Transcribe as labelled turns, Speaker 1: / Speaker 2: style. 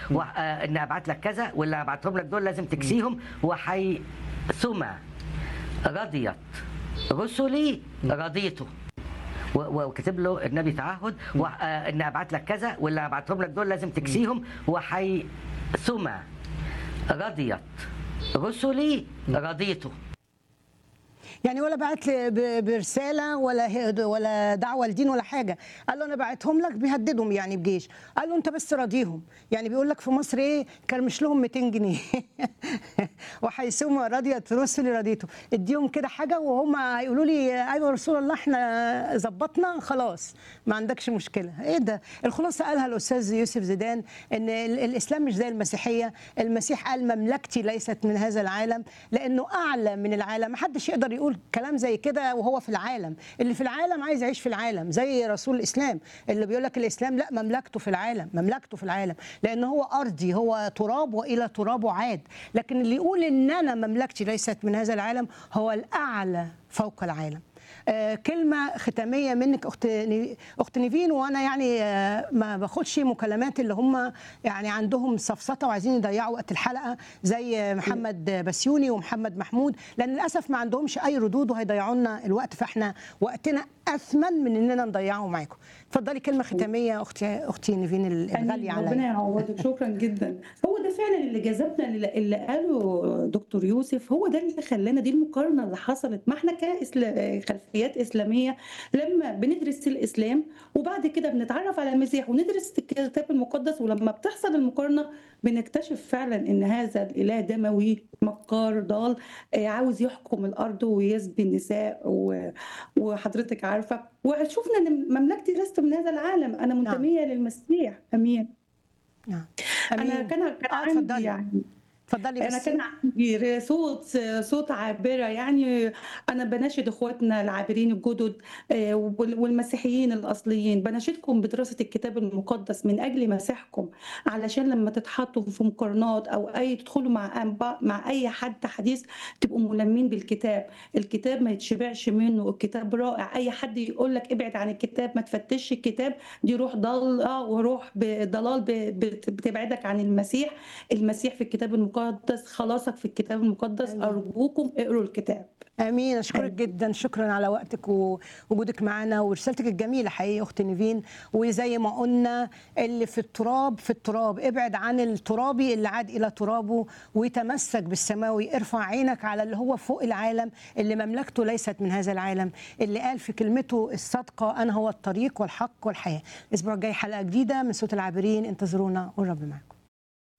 Speaker 1: وح... آه، ان ابعت لك كذا واللي هبعتهم لك دول لازم تكسيهم وحيثما رضيت رسلي رضيته و- و- وكاتب له النبي تعهد وح... آه، ان ابعت لك كذا واللي هبعتهم لك دول لازم تكسيهم وحيثما رضيت رسلي رضيته
Speaker 2: يعني ولا بعت لي ب- برساله ولا هد- ولا دعوه لدين ولا حاجه قال له انا بعتهم لك بيهددهم يعني بجيش قال له انت بس راضيهم يعني بيقول لك في مصر ايه كرمش لهم 200 جنيه وحيثما رضيت رسلي رضيته اديهم كده حاجه وهم هيقولوا لي ايوه يا رسول الله احنا ظبطنا خلاص ما عندكش مشكله ايه ده الخلاصه قالها الاستاذ يوسف زيدان ان ال- الاسلام مش زي المسيحيه المسيح قال مملكتي ليست من هذا العالم لانه اعلى من العالم محدش يقدر يقول كلام زي كده وهو في العالم اللي في العالم عايز يعيش في العالم زي رسول الاسلام اللي بيقول لك الاسلام لا مملكته في العالم مملكته في العالم لان هو ارضي هو تراب والى ترابه عاد لكن اللي يقول ان انا مملكتي ليست من هذا العالم هو الاعلى فوق العالم آه، كلمة ختامية منك أخت ني- أخت نيفين وأنا يعني آه، ما باخدش مكالمات اللي هم يعني عندهم سفسطة وعايزين يضيعوا وقت الحلقة زي محمد بسيوني ومحمد محمود لأن للأسف ما عندهمش أي ردود وهيضيعوا لنا الوقت فإحنا وقتنا أثمن من إننا نضيعه معاكم. اتفضلي كلمة ختامية أختي أختي نيفين الغالية
Speaker 3: أمين.
Speaker 2: عليا.
Speaker 3: ربنا يعوضك شكرا جدا هو ده فعلا اللي جذبنا اللي اللي قاله دكتور يوسف هو ده اللي خلانا دي المقارنه اللي حصلت ما احنا كخلفيات اسلاميه لما بندرس الاسلام وبعد كده بنتعرف على المسيح وندرس الكتاب المقدس ولما بتحصل المقارنه بنكتشف فعلا ان هذا الاله دموي مكار ضال آه، عاوز يحكم الارض ويسبي النساء و- وحضرتك عارفه وشفنا ان مملكتي لست من هذا العالم انا منتميه للمسيح امين
Speaker 2: نعم.
Speaker 3: انا
Speaker 2: أمين.
Speaker 3: كان كان
Speaker 2: آه،
Speaker 3: عندي
Speaker 2: اتفضلي.
Speaker 3: يعني
Speaker 2: اتفضلي
Speaker 3: انا
Speaker 2: بس
Speaker 3: كان عندي صوت صوت عابره يعني انا بناشد اخواتنا العابرين الجدد آه، وال- والمسيحيين الاصليين بناشدكم بدراسه الكتاب المقدس من اجل مسيحكم علشان لما تتحطوا في مقارنات او اي تدخلوا مع أنبا- مع اي حد حديث تبقوا ملمين بالكتاب الكتاب ما يتشبعش منه الكتاب رائع اي حد يقول لك ابعد عن الكتاب ما تفتش الكتاب دي روح ضاله وروح ضلال بتبعدك عن المسيح المسيح في الكتاب المقدس خلاصك في الكتاب المقدس
Speaker 2: آمين.
Speaker 3: أرجوكم اقروا الكتاب
Speaker 2: امين اشكرك جدا شكرا على وقتك ووجودك معنا ورسالتك الجميله حقيقي اخت نيفين وزي ما قلنا اللي في التراب في التراب ابعد عن الترابي اللي عاد الى ترابه وتمسك بالسماوي ارفع عينك على اللي هو فوق العالم اللي مملكته ليست من هذا العالم اللي قال في كلمته الصادقه انا هو الطريق والحق والحياه الاسبوع الجاي حلقه جديده من صوت العابرين انتظرونا والرب معكم